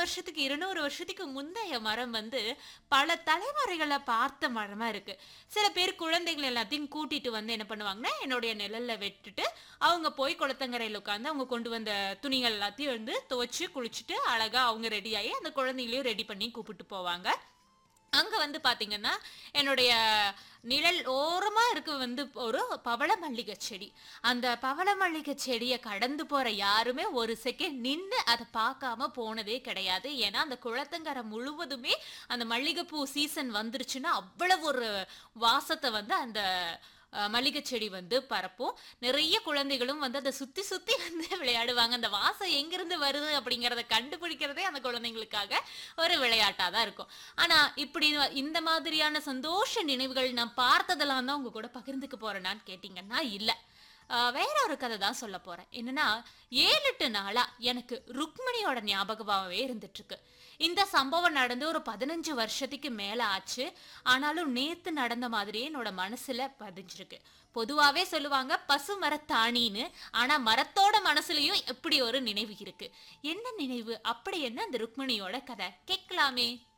வருஷத்துக்கு இருநூறு வருஷத்துக்கு முந்தைய மரம் வந்து பல தலைமுறைகளை பார்த்த மரமா இருக்கு சில பேர் குழந்தைகள் எல்லாத்தையும் கூட்டிட்டு வந்து என்ன பண்ணுவாங்கன்னா என்னுடைய நிழல்ல விட்டுட்டு அவங்க போய் குளத்தங்கரையில் உட்காந்து அவங்க கொண்டு வந்த துணிகள் எல்லாத்தையும் வந்து துவைச்சு குளிச்சுட்டு அழகா அவங்க ரெடி ஆகி அந்த குழந்தைகளையும் ரெடி பண்ணி கூப்பிட்டு போவாங்க அங்க வந்து பாத்தீங்கன்னா என்னுடைய நிழல் ஓரமா இருக்கு வந்து ஒரு பவள மல்லிகை செடி அந்த பவள மல்லிகை செடியை கடந்து போற யாருமே ஒரு செகண்ட் நின்று அதை பார்க்காம போனதே கிடையாது ஏன்னா அந்த குளத்தங்கரை முழுவதுமே அந்த மல்லிகைப்பூ சீசன் வந்துருச்சுன்னா அவ்வளவு ஒரு வாசத்தை வந்து அந்த அஹ், மல்லிகை செடி வந்து பரப்பும் நிறைய குழந்தைகளும் வந்து அதை சுத்தி சுத்தி வந்து விளையாடுவாங்க அந்த வாசம் எங்கிருந்து வருது அப்படிங்கறத கண்டுபிடிக்கிறதே அந்த குழந்தைங்களுக்காக ஒரு விளையாட்டா தான் இருக்கும் ஆனா இப்படி இந்த மாதிரியான சந்தோஷ நினைவுகள் நான் பார்த்ததெல்லாம் தான் உங்க கூட பகிர்ந்துக்க போறேனான்னு கேட்டிங்கன்னா இல்ல ஆஹ் வேற ஒரு கதை தான் சொல்ல போறேன் என்னன்னா ஏழு எட்டு நாளா எனக்கு ருக்மிணியோட ஞாபகமாகவே இருந்துட்டு இருக்கு இந்த சம்பவம் நடந்து ஒரு பதினஞ்சு வருஷத்துக்கு மேல ஆச்சு ஆனாலும் நேத்து நடந்த மாதிரியே என்னோட மனசுல பதிஞ்சிருக்கு பொதுவாவே சொல்லுவாங்க பசு மரத்தாணின்னு ஆனா மரத்தோட மனசுலயும் எப்படி ஒரு நினைவு இருக்கு என்ன நினைவு அப்படி என்ன அந்த ருக்மிணியோட கதை கேட்கலாமே